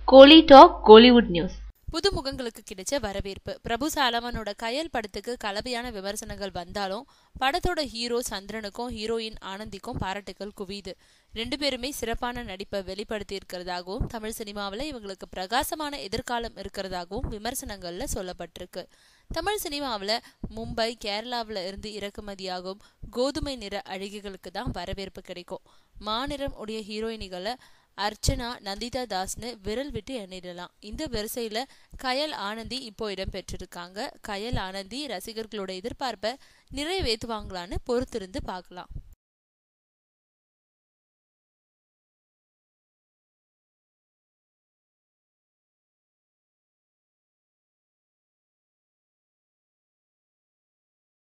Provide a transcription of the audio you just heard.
கோலி talk Kollywood news புது முகங்களுக்கு கிடைச்ச வரவேற்பு பிரபு சாலமனோட கயல் படத்துக்கு கலவையான விமர்சனங்கள் வந்தாலும் படத்தோட ஹீரோ சந்திரனுக்கும் ஹீரோயின் ஆனந்திக்கும் பாராட்டுகள் குவியுது ரெண்டு பேருமே சிறப்பான நடிப்பை வெளிப்படுத்தி இருக்கிறதாகவும் தமிழ் சினிமாவில் இவங்களுக்கு பிரகாசமான எதிர்காலம் இருக்கிறதாகவும் விமர்சனங்கள்ல சொல்லப்பட்டிருக்கு தமிழ் சினிமாவில் மும்பை கேரளாவில் இருந்து இறக்குமதியாகும் கோதுமை நிற அழகிகளுக்கு தான் வரவேற்பு கிடைக்கும் மாநிறம் உடைய ஹீரோயினிகளை அர்ச்சனா நந்திதா தாஸ்னு விரல் விட்டு எண்ணிடலாம் இந்த வரிசையில கயல் ஆனந்தி இப்போ இடம் பெற்றிருக்காங்க கயல் ஆனந்தி ரசிகர்களோட எதிர்பார்ப்பை நிறைவேற்றுவாங்களான்னு பொறுத்திருந்து பார்க்கலாம்